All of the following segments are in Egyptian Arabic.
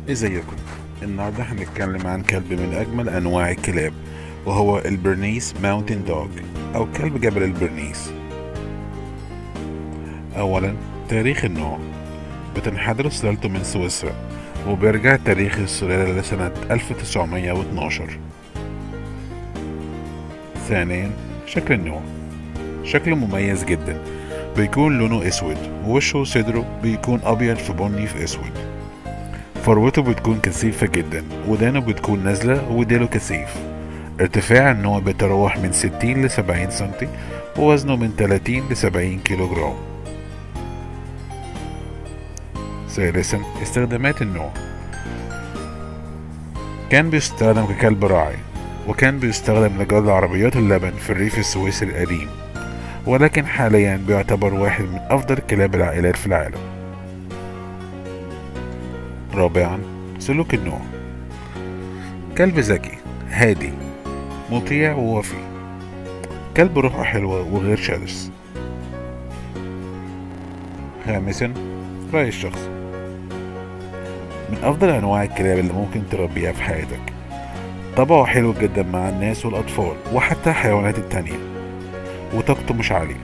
ازيكم النهارده هنتكلم عن كلب من اجمل انواع الكلاب وهو البرنيس ماونتن دوج او كلب جبل البرنيس اولا تاريخ النوع بتنحدر سلالته من سويسرا وبيرجع تاريخ السلالة لسنة 1912 ثانيا شكل النوع شكله مميز جدا بيكون لونه اسود ووشه وصدره بيكون ابيض في بني في اسود فروته بتكون كثيفة جدا ودانه بتكون نازلة وديله كثيف ارتفاع النوع بيتراوح من 60 ل 70 سنتي ووزنه من 30 ل 70 كيلو جرام ثالثا استخدامات النوع كان بيستخدم ككلب راعي وكان بيستخدم لجر عربيات اللبن في الريف السويسري القديم ولكن حاليا بيعتبر واحد من أفضل كلاب العائلات في العالم رابعا سلوك النوع كلب ذكي هادي مطيع ووفي كلب روحه حلوة وغير شرس خامسا رأيي الشخصي من أفضل أنواع الكلاب اللي ممكن تربيها في حياتك طبعه حلو جدا مع الناس والأطفال وحتى الحيوانات التانية وطاقته مش عالية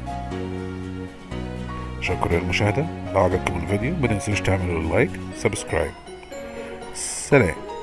شكرا للمشاهدة لو عجبكم الفيديو متنسوش تعملوا لايك سبسكرايب سلام